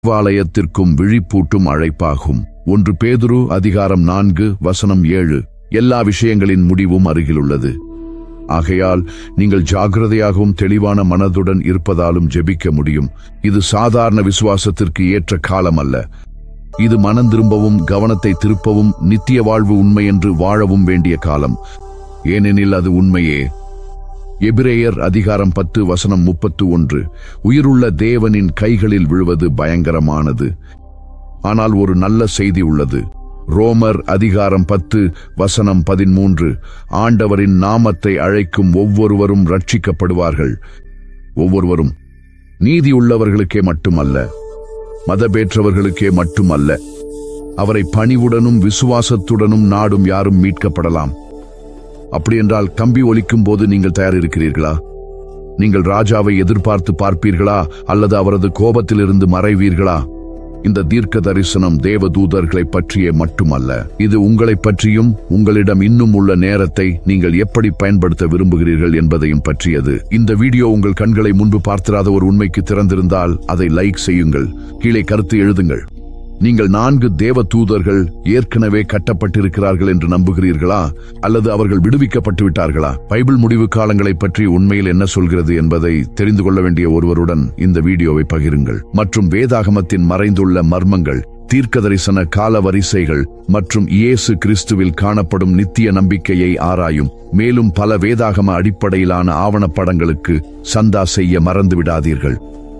தேவாலயத்திற்கும் விழிப்பூட்டும் அழைப்பாகும் ஒன்று பேதுரு அதிகாரம் நான்கு வசனம் ஏழு எல்லா விஷயங்களின் முடிவும் அருகிலுள்ளது ஆகையால் நீங்கள் ஜாக்கிரதையாகவும் தெளிவான மனதுடன் இருப்பதாலும் ஜெபிக்க முடியும் இது சாதாரண விசுவாசத்திற்கு ஏற்ற காலம் அல்ல இது மனம் திரும்பவும் கவனத்தை திருப்பவும் நித்திய வாழ்வு உண்மை என்று வாழவும் வேண்டிய காலம் ஏனெனில் அது உண்மையே எபிரேயர் அதிகாரம் பத்து வசனம் முப்பத்து ஒன்று உயிருள்ள தேவனின் கைகளில் விழுவது பயங்கரமானது ஆனால் ஒரு நல்ல செய்தி உள்ளது ரோமர் அதிகாரம் பத்து வசனம் பதிமூன்று ஆண்டவரின் நாமத்தை அழைக்கும் ஒவ்வொருவரும் ரட்சிக்கப்படுவார்கள் ஒவ்வொருவரும் நீதியுள்ளவர்களுக்கே மட்டுமல்ல மதபேற்றவர்களுக்கே மட்டுமல்ல அவரை பணிவுடனும் விசுவாசத்துடனும் நாடும் யாரும் மீட்கப்படலாம் அப்படியென்றால் கம்பி ஒலிக்கும் போது நீங்கள் தயார் இருக்கிறீர்களா நீங்கள் ராஜாவை எதிர்பார்த்து பார்ப்பீர்களா அல்லது அவரது கோபத்திலிருந்து மறைவீர்களா இந்த தீர்க்க தரிசனம் தேவ தூதர்களை பற்றியே மட்டுமல்ல இது உங்களை பற்றியும் உங்களிடம் இன்னும் உள்ள நேரத்தை நீங்கள் எப்படி பயன்படுத்த விரும்புகிறீர்கள் என்பதையும் பற்றியது இந்த வீடியோ உங்கள் கண்களை முன்பு பார்த்திராத ஒரு உண்மைக்கு திறந்திருந்தால் அதை லைக் செய்யுங்கள் கீழே கருத்து எழுதுங்கள் நீங்கள் நான்கு தேவ தூதர்கள் ஏற்கனவே கட்டப்பட்டிருக்கிறார்கள் என்று நம்புகிறீர்களா அல்லது அவர்கள் விடுவிக்கப்பட்டு விட்டார்களா பைபிள் முடிவு காலங்களை பற்றி உண்மையில் என்ன சொல்கிறது என்பதை தெரிந்து கொள்ள வேண்டிய ஒருவருடன் இந்த வீடியோவை பகிருங்கள் மற்றும் வேதாகமத்தின் மறைந்துள்ள மர்மங்கள் தீர்க்க தரிசன கால வரிசைகள் மற்றும் இயேசு கிறிஸ்துவில் காணப்படும் நித்திய நம்பிக்கையை ஆராயும் மேலும் பல வேதாகம அடிப்படையிலான ஆவணப்படங்களுக்கு சந்தா செய்ய மறந்து விடாதீர்கள்